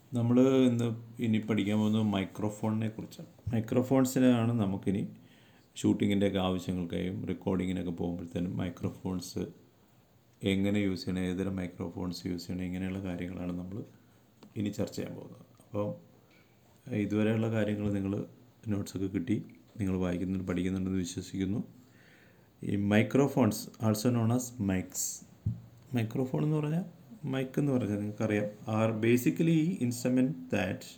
നമ്മൾ ഇന്ന് ഇനി പഠിക്കാൻ പോകുന്നത് മൈക്രോഫോണിനെ കുറിച്ചാണ് മൈക്രോഫോൺസിനാണ് നമുക്കിനി ഷൂട്ടിങ്ങിൻ്റെയൊക്കെ ആവശ്യങ്ങൾക്കായും റെക്കോർഡിങ്ങിനൊക്കെ പോകുമ്പോഴത്തേനും മൈക്രോഫോൺസ് എങ്ങനെ യൂസ് ചെയ്യണം ഏതൊരു മൈക്രോഫോൺസ് യൂസ് ചെയ്യണം ഇങ്ങനെയുള്ള കാര്യങ്ങളാണ് നമ്മൾ ഇനി ചർച്ച ചെയ്യാൻ പോകുന്നത് അപ്പോൾ ഇതുവരെയുള്ള കാര്യങ്ങൾ നിങ്ങൾ നോട്ട്സൊക്കെ കിട്ടി നിങ്ങൾ വായിക്കുന്നുണ്ട് പഠിക്കുന്നുണ്ടെന്ന് വിശ്വസിക്കുന്നു ഈ microphones also known as mics microphone എന്ന് പറഞ്ഞാൽ മൈക്ക് എന്ന് പറഞ്ഞാൽ നിങ്ങൾക്കറിയാം are basically instrument that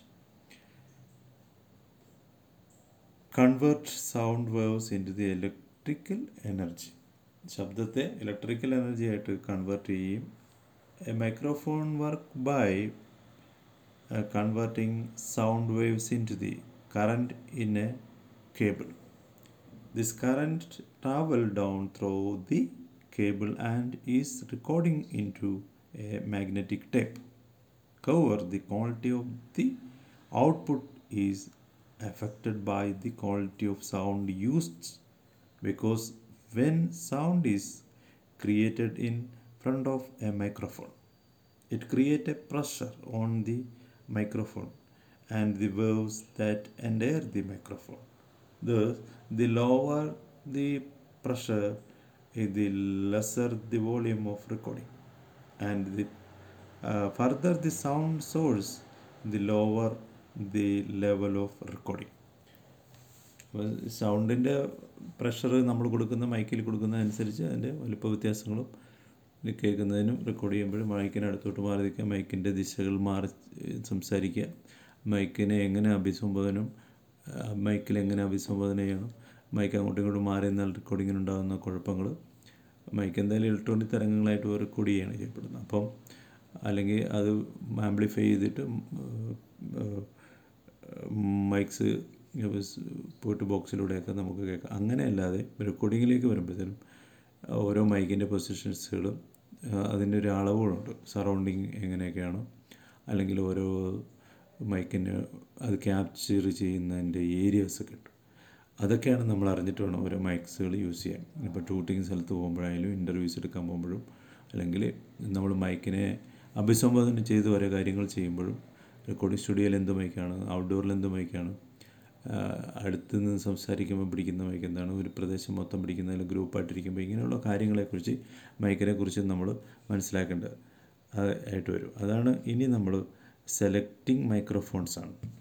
convert sound waves into the electrical energy ശബ്ദത്തെ ഇലക്ട്രിക്കൽ എനർജി ആയിട്ട് കൺവേർട്ട് ചെയ്യും a microphone work by converting sound waves into the current in a cable. This current travel down through the cable and is recording into a magnetic tape. However, the quality of the output is affected by the quality of sound used because when sound is created in front of a microphone, it creates a pressure on the microphone and the waves that enter the microphone. Thus, the lower the pressure, the lesser the volume of recording, and the uh, further the sound source, the lower the level of recording. സൗണ്ടിൻ്റെ pressure നമ്മൾ കൊടുക്കുന്ന മൈക്കിൽ കൊടുക്കുന്നതനുസരിച്ച് അതിൻ്റെ വലുപ്പ വ്യത്യാസങ്ങളും ഇത് കേൾക്കുന്നതിനും record ചെയ്യുമ്പോഴും മൈക്കിന് അടുത്തോട്ട് മാറി നിൽക്കുക മൈക്കിൻ്റെ ദിശകൾ മാറി സംസാരിക്കുക മൈക്കിനെ എങ്ങനെ അഭിസംബോധനം മൈക്കിൽ എങ്ങനെ അഭിസംബോധന ചെയ്യണം മൈക്ക് അങ്ങോട്ടും ഇങ്ങോട്ടും മാറി നിന്നാൽ റെക്കോർഡിങ്ങിന് ഉണ്ടാകുന്ന കുഴപ്പങ്ങൾ മൈക്ക് എന്തായാലും ഇലക്ട്രോണിക് തരംഗങ്ങളായിട്ട് റെക്കോർഡ് ചെയ്യുകയാണ് ചെയ്യപ്പെടുന്നത് അപ്പം അല്ലെങ്കിൽ അത് ആംപ്ലിഫൈ ചെയ്തിട്ട് മൈക്സ് പോയിട്ട് ബോക്സിലൂടെയൊക്കെ നമുക്ക് കേൾക്കാം അങ്ങനെയല്ലാതെ റെക്കോർഡിങ്ങിലേക്ക് വരുമ്പോഴത്തേനും ഓരോ മൈക്കിൻ്റെ പൊസിഷൻസുകളും അതിൻ്റെ ഒരു അളവുകളുണ്ട് സറൗണ്ടിങ് എങ്ങനെയൊക്കെയാണ് അല്ലെങ്കിൽ ഓരോ മൈക്കിന് അത് ക്യാപ്ചർ ചെയ്യുന്നതിൻ്റെ ഏരിയാസൊക്കെ ഉണ്ട് അതൊക്കെയാണ് നമ്മൾ അറിഞ്ഞിട്ട് വേണം ഓരോ മൈക്സുകൾ യൂസ് ചെയ്യാൻ ഇപ്പോൾ ഷൂട്ടിങ് സ്ഥലത്ത് പോകുമ്പോഴായാലും ഇൻ്റർവ്യൂസ് എടുക്കാൻ പോകുമ്പോഴും അല്ലെങ്കിൽ നമ്മൾ മൈക്കിനെ അഭിസംബോധന ചെയ്ത് ഓരോ കാര്യങ്ങൾ ചെയ്യുമ്പോഴും റെക്കോർഡിംഗ് സ്റ്റുഡിയോയിൽ എന്ത് മൈക്കാണ് ഔട്ട്ഡോറിൽ എന്ത് മൈക്കാണ് അടുത്ത് നിന്ന് സംസാരിക്കുമ്പോൾ പിടിക്കുന്ന മൈക്ക് എന്താണ് ഒരു പ്രദേശം മൊത്തം പിടിക്കുന്നതിൽ ഗ്രൂപ്പായിട്ടിരിക്കുമ്പോൾ ഇങ്ങനെയുള്ള കാര്യങ്ങളെക്കുറിച്ച് മൈക്കിനെ കുറിച്ച് നമ്മൾ മനസ്സിലാക്കേണ്ടത് ആയിട്ട് വരും അതാണ് ഇനി നമ്മൾ സെലക്ടിങ് മൈക്രോഫോൺസ് ആണ്